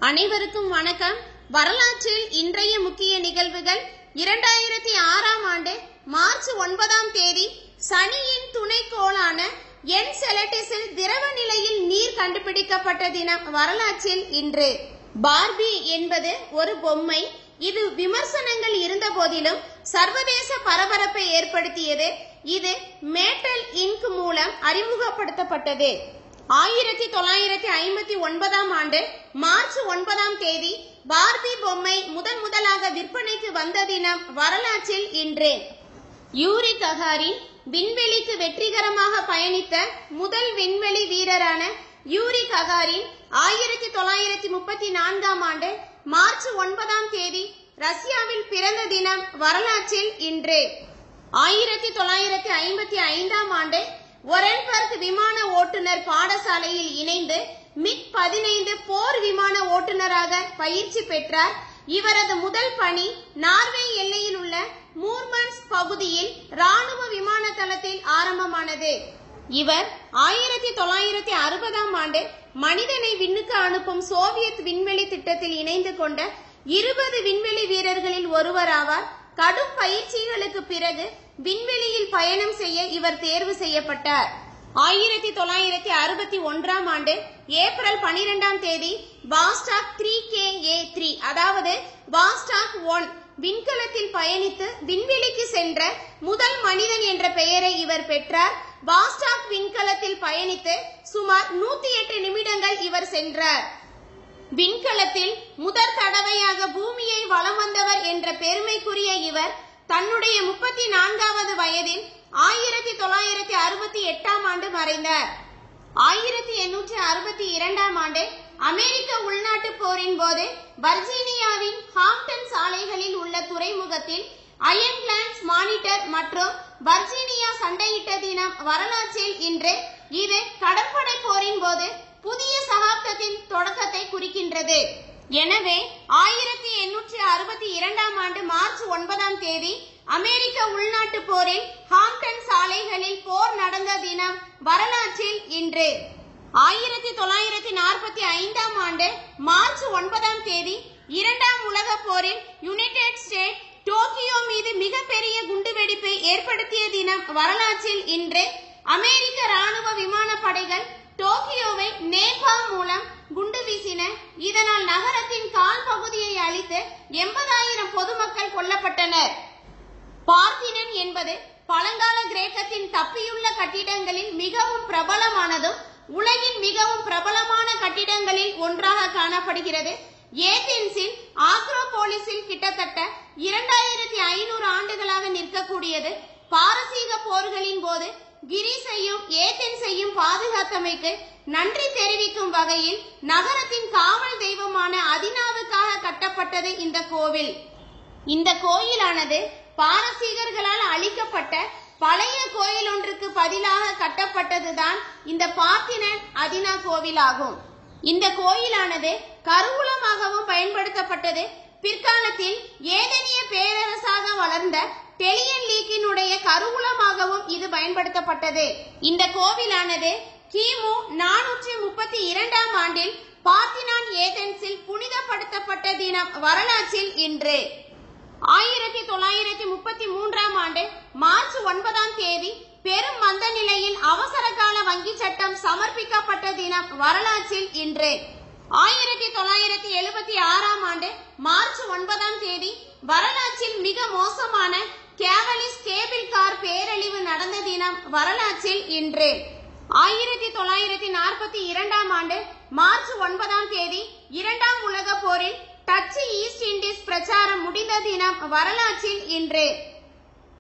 அனைவருக்கும் வணக்கம் வரலாற்றில் இன்றைய முக்கிய நிகழ்வுகள் இரண்டாயிரத்தி ஆறாம் ஆண்டு மார்ச் ஒன்பதாம் தேதி சனியின் துணைக்கோளான என் செலட்டிஸில் திரவ நிலையில் நீர் கண்டுபிடிக்கப்பட்ட தினம் வரலாற்றில் இன்று பார்பி என்பது ஒரு பொம்மை இது விமர்சனங்கள் இருந்த போதிலும் சர்வதேச பரபரப்பை ஏற்படுத்தியது இது மேட்டல் இங்க் மூலம் அறிமுகப்படுத்தப்பட்டது ஆயிரத்தி தொள்ளாயிரத்தி ஐம்பத்தி ஒன்பதாம் ஆண்டு மார்ச் ஒன்பதாம் தேதி பார்பி பொம்மை முதன் முதலாக விற்பனைக்கு வந்த தினம் வரலாற்றில் இன்று யூரி ககாரின் விண்வெளிக்கு வெற்றிகரமாக பயணித்த முதல் விண்வெளி வீரரான யூரி ககாரின் ஆயிரத்தி தொள்ளாயிரத்தி முப்பத்தி நான்காம் ஆண்டு மார்ச் ஒன்பதாம் தேதி ரஷ்யாவில் பிறந்த தினம் வரலாற்றில் இன்று ஆயிரத்தி தொள்ளாயிரத்தி ஐம்பத்தி ஐந்தாம் ஆண்டு ஒரன்பர்க் விமான ஓட்டுநர் பாடசாலையில் இணைந்து மிக் பதினைந்து போர் விமான ஓட்டுநராக பயிற்சி பெற்றார் இவரது முதல் பணி நார்வே எல்லையில் உள்ள மூர்மன்ஸ் பகுதியில் ராணுவ விமான தளத்தில் ஆரம்பமானது இவர் ஆயிரத்தி தொள்ளாயிரத்தி அறுபதாம் ஆண்டு மனிதனை விண்ணுக்கு அனுப்பும் சோவியத் விண்வெளி திட்டத்தில் இணைந்து கொண்ட இருபது விண்வெளி வீரர்களில் ஒருவராவார் கடும் பயிற்சிகளுக்கு பிறகு விண்வெளியில் பயணம் செய்ய இவர் தேர்வு செய்யப்பட்டார் ஆயிரத்தி தொள்ளாயிரத்தி அறுபத்தி ஒன்றாம் ஆண்டு ஏப்ரல் பனிரெண்டாம் தேதி Vostok three K A three அதாவது வாஸ்டாக் ஒன் விண்கலத்தில் பயணித்து விண்வெளிக்கு சென்ற முதல் மனிதன் என்ற பெயரை இவர் பெற்றார் வாஸ்டாக் விண்கலத்தில் பயணித்து சுமார் நூத்தி எட்டு நிமிடங்கள் இவர் சென்றார் விண்கலத்தில் முதற் தடவையாக பூமியை வலம் வந்தவர் என்ற பெருமைக்குரிய இவர் தன்னுடைய முப்பத்தி நான்காவது வயதில் ஆயிரத்தி தொள்ளாயிரத்தி அறுபத்தி எட்டாம் ஆண்டு மறைந்தார் ஆயிரத்தி எண்ணூற்றி அறுபத்தி இரண்டாம் ஆண்டு அமெரிக்க உள்நாட்டு போரின் போது வர்ஜீனியாவின் ஹாம்டன் சாலைகளில் உள்ள துறைமுகத்தில் அயன் கிளான்ஸ் மானிட்டர் மற்றும் வர்ஜீனியா சண்டையிட்ட தினம் வரலாற்றில் இன்று இது கடற்படை போரின் போது புதிய சகாப்தத்தின் தொடக்கத்தை குறிக்கின்றது எனவே ஆயிரத்தி எண்ணூற்றி அறுபத்தி இரண்டாம் ஆண்டு மார்ச் ஒன்பதாம் தேதி அமெரிக்க உள்நாட்டு போரில் ஹாம்டன் சாலைகளில் போர் நடந்த தினம் வரலாற்றில் இன்று ஆயிரத்தி தொள்ளாயிரத்தி நாற்பத்தி ஐந்தாம் ஆண்டு மார்ச் ஒன்பதாம் தேதி இரண்டாம் உலக போரில் யுனைடெட் ஸ்டேட் டோக்கியோ மீது மிகப்பெரிய குண்டுவெடிப்பை ஏற்படுத்திய தினம் வரலாற்றில் இன்று அமெரிக்க ராணுவ விமானப்படைகள் டோக்கியோவை நேபாள் மூலம் குண்டு வீசின இதனால் நகரத்தின் கால் பகுதியை அழித்து எண்பதாயிரம் பொதுமக்கள் கொல்லப்பட்டனர் பார்த்தினன் என்பது பழங்கால கிரேக்கத்தின் தப்பியுள்ள கட்டிடங்களில் மிகவும் பிரபலமானதும் உலகின் மிகவும் பிரபலமான கட்டிடங்களில் ஒன்றாக காணப்படுகிறது ஏதென்ஸில் ஆக்ரோபோலிஸில் கிட்டத்தட்ட இரண்டாயிரத்தி ஐநூறு ஆண்டுகளாக நிற்கக்கூடியது பாரசீக போர்களின் போது கிரீஸையும் ஏதென்ஸையும் பாதுகாத்தமைக்கு நன்றி தெரிவிக்கும் வகையில் நகரத்தின் காவல் தெய்வமான அதினாவுக்காக கட்டப்பட்டது இந்த கோவில் இந்த கோயிலானது பாரசீகர்களால் அழிக்கப்பட்ட பழைய கோயில் ஒன்றுக்கு பதிலாக கட்டப்பட்டதுதான் இந்த பார்த்தினன் அதினா கோவிலாகும் இந்த கோயிலானது கருவூலமாகவும் பயன்படுத்தப்பட்டது பிற்காலத்தில் ஏதெனிய பேரரசாக வளர்ந்த டெலியன் லீக்கினுடைய கருவூலமாகவும் இது பயன்படுத்தப்பட்டது இந்த கோவிலானது கிமு நானூற்றி முப்பத்தி இரண்டாம் ஆண்டில் பார்த்தினான் ஏதென்ஸில் புனிதப்படுத்தப்பட்ட தினம் வரலாற்றில் இன்று ஆயிரத்தி தொள்ளாயிரத்தி முப்பத்தி மூன்றாம் ஆண்டு மார்ச் ஒன்பதாம் தேதி பெரும் மந்த நிலையில் அவசர கால வங்கி சட்டம் சமர்ப்பிக்கப்பட்ட தினம் வரலாற்றில் இன்று ஆயிரத்தி தொள்ளாயிரத்தி எழுபத்தி ஆறாம் ஆண்டு மார்ச் ஒன்பதாம் தேதி வரலாற்றில் மிக மோசமான கேவலிஸ் கேபிள் கார் பேரழிவு நடந்த தினம் வரலாற்றில் இன்று ஆயிரத்தி தொள்ளாயிரத்தி நாற்பத்தி இரண்டாம் ஆண்டு மார்ச் ஒன்பதாம் தேதி இரண்டாம் உலக போரில் டச்சு ஈஸ்ட் இண்டீஸ் பிரச்சாரம் முடிந்த தினம் வரலாற்றில் இன்று